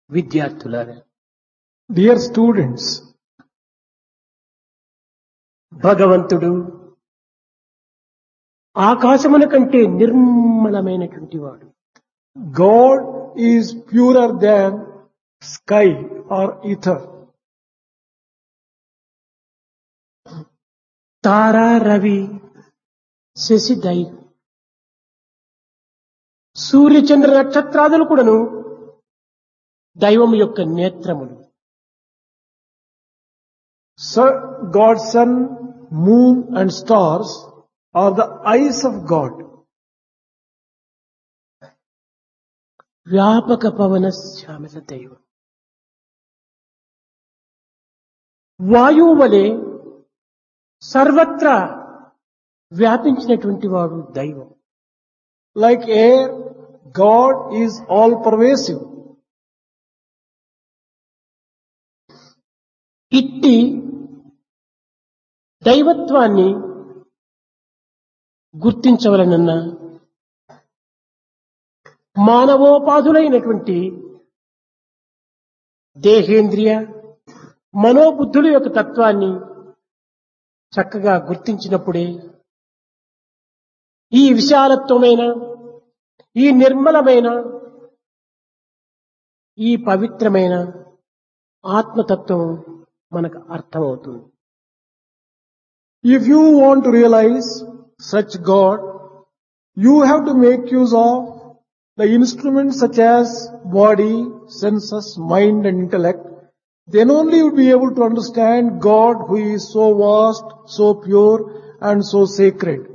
విద్యార్థులారా Dear students, భగవంతుడు ఆకాశముల కంటే నిర్మలమైనటువంటి వాడు God is purer than sky or ether. తారా రవి శశి దై సూర్యచంద్ర నక్షత్రాదులు కూడాను దైవం యొక్క నేత్రములు So God's sun, moon and stars are the eyes of God. వ్యాపక పవన శ్యామల దైవం వాయువు వలె సర్వత్రా వ్యాపించినటువంటి వాడు దైవం Like air, God is all pervasive. ఇట్టి దైవత్వాన్ని గుర్తించవలనన్నా మానవోపాధులైనటువంటి దేహేంద్రియ మనోబుద్ధుల యొక్క తత్వాన్ని చక్కగా గుర్తించినప్పుడే ఈ విశాలత్వమైన ఈ నిర్మలమైన ఈ పవిత్రమైన ఆత్మతత్వం మనకు అర్థమవుతుంది If you want to realize such God, you have to make use of the instruments such as body, senses, mind and intellect. Then only you will be able to understand God who is so vast, so pure and so sacred.